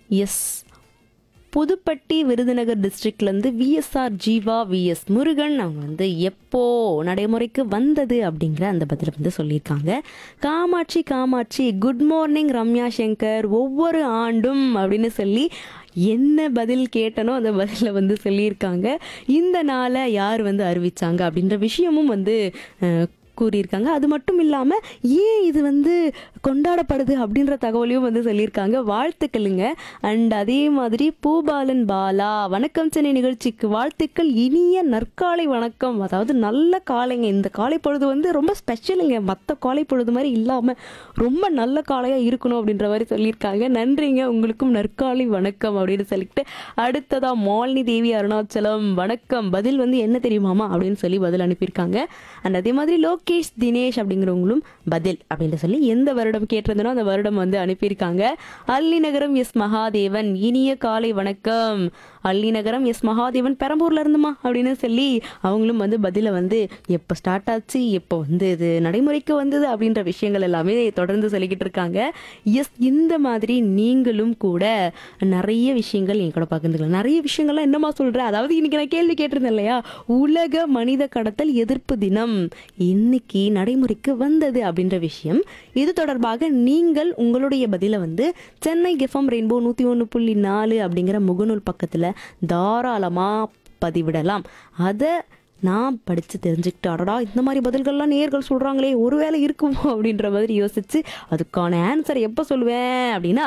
S Pudupatti Virudhunagar டிஸ்ட்ரிக்ட்லேருந்து VSR Jeeva VS Murugan அவங்க வந்து எப்போ நடைமுறைக்கு வந்தது அப்படிங்கிற அந்த பதிலை வந்து சொல்லியிருக்காங்க காமாட்சி காமாட்சி குட் மார்னிங் ரம்யா சங்கர் ஒவ்வொரு ஆண்டும் அப்படின்னு சொல்லி என்ன பதில் கேட்டனோ அந்த பதிலை வந்து சொல்லியிருக்காங்க இந்த நாளை யார் வந்து அறிவிச்சாங்க அப்படின்ற விஷயமும் வந்து அஹ், கூறியிருக்காங்க அது மட்டும் இல்லாமல் ஏன் இது வந்து கொண்டாடப்படுது அப்படின்ற தகவலையும் வந்து சொல்லியிருக்காங்க வாழ்த்துக்களுங்க அண்ட் அதே மாதிரி பூபாலன் பாலா வணக்கம் சென்னை நிகழ்ச்சிக்கு வாழ்த்துக்கள் இனிய நற்காலை வணக்கம் அதாவது நல்ல காலைங்க இந்த காலை பொழுது வந்து ரொம்ப ஸ்பெஷலுங்க மற்ற காலை பொழுது மாதிரி இல்லாமல் ரொம்ப நல்ல காலையாக இருக்கணும் அப்படின்ற மாதிரி சொல்லியிருக்காங்க நன்றிங்க உங்களுக்கும் நற்காலை வணக்கம் அப்படின்னு சொல்லிட்டு அடுத்ததா மாலினி தேவி அருணாச்சலம் வணக்கம் பதில் வந்து என்ன தெரியுமாமா அப்படின்னு சொல்லி பதில் அனுப்பியிருக்காங்க அண்ட் அதே மாதிரி லோகேஷ் தினேஷ் அப்படிங்கிறவங்களும் பதில் அப்படின்னு சொல்லி எந்த வருடம் கேட்டிருந்தனோ அந்த வருடம் வந்து அனுப்பியிருக்காங்க அல்லி நகரம் எஸ் மகாதேவன் இனிய காலை வணக்கம் அல்லி நகரம் எஸ் மகாதேவன் பெரம்பூர்ல இருந்துமா அப்படின்னு சொல்லி அவங்களும் வந்து பதிலை வந்து எப்போ ஸ்டார்ட் ஆச்சு எப்போ வந்து இது நடைமுறைக்கு வந்தது அப்படின்ற விஷயங்கள் எல்லாமே தொடர்ந்து சொல்லிக்கிட்டு இருக்காங்க எஸ் இந்த மாதிரி நீங்களும் கூட நிறைய விஷயங்கள் என் கூட பகிர்ந்துக்கலாம் நிறைய விஷயங்கள்லாம் என்னமா சொல்கிறேன் அதாவது இன்னைக்கு நான் கேள்வி கேட்டிருந்தேன் இல்லையா உலக மனித கடத்தல் எதிர்ப்பு தினம் இன்னைக்கு நடைமுறைக்கு வந்தது அப்படின்ற விஷயம் இது தொடர்பாக நீங்கள் உங்களுடைய பதிலை வந்து சென்னை எஃப்எம் ரெயின்போ நூற்றி ஒன்று புள்ளி நாலு அப்படிங்கிற முகநூல் பக்கத்தில் தாராளமாக பதிவிடலாம் அதை நான் படித்து தெரிஞ்சுக்கிட்டு அடடா இந்த மாதிரி பதில்கள்லாம் நேர்கள் சொல்கிறாங்களே ஒருவேளை இருக்குமோ அப்படின்ற மாதிரி யோசிச்சு அதுக்கான ஆன்சர் எப்போ சொல்லுவேன் அப்படின்னா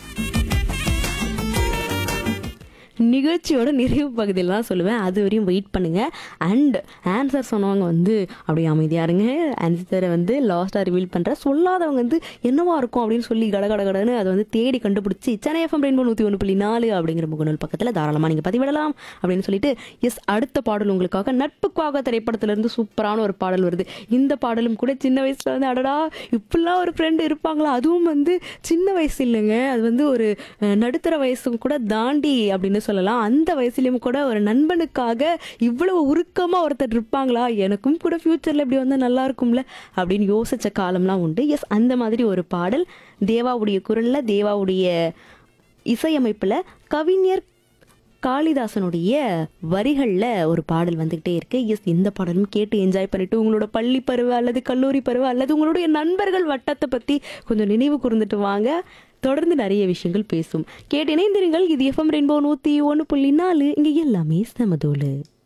நிகழ்ச்சியோட நிறைவு பகுதியில் தான் சொல்லுவேன் அது வரையும் வெயிட் பண்ணுங்க அண்ட் ஆன்சர் சொன்னவங்க வந்து அப்படியே அமைதியா இருங்க ஆன்சரை வந்து லாஸ்ட்டாக ரிவீல் பண்ணுறேன் சொல்லாதவங்க வந்து என்னவா இருக்கும் அப்படின்னு சொல்லி கட கட கடன்னு அதை வந்து தேடி கண்டுபிடிச்சி சென்னை எஃப்எம் ரெயின்போ நூற்றி ஒன்று புள்ளி நாலு அப்படிங்கிற முகநூல் பக்கத்தில் தாராளமாக நீங்கள் பதிவிடலாம் அப்படின்னு சொல்லிட்டு எஸ் அடுத்த பாடல் உங்களுக்காக நட்புக்காக திரைப்படத்திலிருந்து சூப்பரான ஒரு பாடல் வருது இந்த பாடலும் கூட சின்ன வயசுல வந்து அடடா இப்படிலாம் ஒரு ஃப்ரெண்டு இருப்பாங்களா அதுவும் வந்து சின்ன வயசு இல்லைங்க அது வந்து ஒரு அஹ், நடுத்தர வயசும் கூட தாண்டி அப்படின்னு சொல்லலாம் அந்த வயசுலயும் கூட ஒரு நண்பனுக்காக இவ்வளவு உருக்கமா ஒருத்தர் இருப்பாங்களா எனக்கும் கூட ஃபியூச்சர்ல இப்படி வந்தா நல்லா இருக்கும்ல அப்படின்னு யோசிச்ச காலம்லாம் உண்டு எஸ் அந்த மாதிரி ஒரு பாடல் தேவாவுடைய குரல்ல தேவாவுடைய இசையமைப்புல கவிஞர் காளிதாசனுடைய வரிகளில் ஒரு பாடல் வந்துகிட்டே இருக்கு எஸ் இந்த பாடலும் கேட்டு என்ஜாய் பண்ணிட்டு உங்களோட பள்ளி பருவ அல்லது கல்லூரி பருவ அல்லது உங்களுடைய நண்பர்கள் வட்டத்தை பற்றி கொஞ்சம் நினைவு கூர்ந்துட்டு வாங்க தொடர்ந்து நிறைய விஷயங்கள் பேசும் கேட்டு இணைந்திருங்கள் இது எஃப்எம் ரெயின்போ நூற்றி ஒன்று புள்ளி நாலு இங்கே எல்லாமே சமதோலு